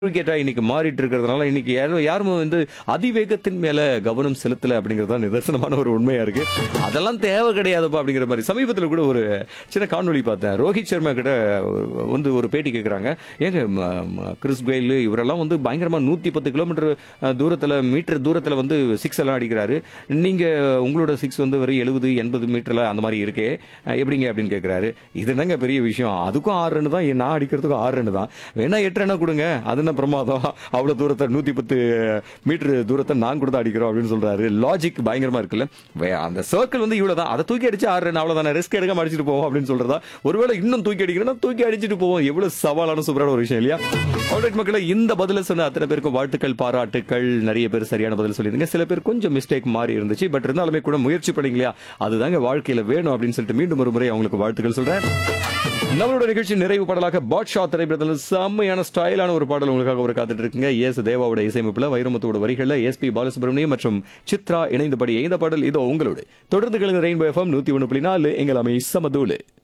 கிரிக்கெட்டா இன்னைக்கு மாறிட்டு இருக்கிறதுனால இன்னைக்கு யாரும் யாரும் வந்து அதிவேகத்தின் மேல கவனம் செலுத்தல அப்படிங்கிறது தான் நிதர்சனமான ஒரு உண்மையா இருக்கு அதெல்லாம் தேவை கிடையாதுப்பா அப்படிங்கிற மாதிரி சமீபத்தில் கூட ஒரு சின்ன காணொளி பார்த்தேன் ரோஹித் சர்மா கிட்ட வந்து ஒரு பேட்டி கேட்குறாங்க ஏங்க ம- ம- கிறிஸ் கெயில் இவரெல்லாம் வந்து பயங்கரமா நூத்தி பத்து கிலோமீட்டர் அஹ், தூரத்துல மீட்டர் தூரத்துல வந்து சிக்ஸ் எல்லாம் அடிக்கிறாரு நீங்க உங்களோட சிக்ஸ் வந்து வெறும் எழுபது எண்பது மீட்டர்ல அந்த மாதிரி இருக்கே அஹ், எப்படிங்க அப்படின்னு கேட்குறாரு இது என்னங்க பெரிய விஷயம் அதுக்கும் ஆறு ரன் தான் நான் அடிக்கிறதுக்கும் ஆறு ரன் தான் வேணா எட்டு ரன்னா கொடுங்க அது என்ன பிரமாதம் அவ்வளவு தூரத்தை நூத்தி பத்து மீட்டர் தூரத்தை நான் கூட தான் அடிக்கிறோம் அப்படின்னு சொல்றாரு லாஜிக் பயங்கரமா இருக்குல்ல வே- அந்த சர்க்கிள் வந்து இவ்வளவு தான் அதை தூக்கி அடிச்சு ஆறு ரன் அவ்வளவுதான் ரிஸ்க் எடுக்காம அடிச்சுட்டு போவோம் அப்படின்னு சொல்றதா ஒருவேளை இன்னும் தூக்கி அடிக்கணும்னா தூக்கி அடிச்சுட்டு போவோம் எவ்வளவு சவாலான சூப்பரான ஒரு விஷயம் இல்லையா ஆல்ரைட் மக்களே இந்த பதில சொன்ன அத்தனை பேருக்கும் வாழ்த்துக்கள் பாராட்டுக்கள் நிறைய பேர் சரியான பதில் சொல்லியிருந்தீங்க சில பேர் கொஞ்சம் மிஸ்டேக் மாறி இருந்துச்சு பட் இருந்தாலுமே கூட முயற்சி பண்ணீங்க இல்லையா அதுதாங்க வாழ்க்கையில வேணும் அப்படின்னு சொல்லிட்டு மீண்டும் ஒரு முறை அவங்களுக்கு வாழ்த்துக்கள் சொல்றேன் நம்மளோட நிகழ்ச்சி நிறைவு பாடலாக பாட்ஷா திரைப்படத்தில் செம்மையான ஸ்டைலான ஒரு பாடல் உங்களுக்காக ஒரு காத்துட்டு இருக்குங்க எஸ் தேவாவோட இசையமைப்புல வைரமுத்தோட வரிகள்ல எஸ் பி பாலசுப்ரமணியம் மற்றும் சித்ரா இணைந்தபடி இந்த பாடல் இதோ உங்களோட தொடர்ந்து கலந்து ரெயின்போ எஃப்எம் நூத்தி ஒன்று புள்ளி நாலு எங்கள் அமை சமதூளு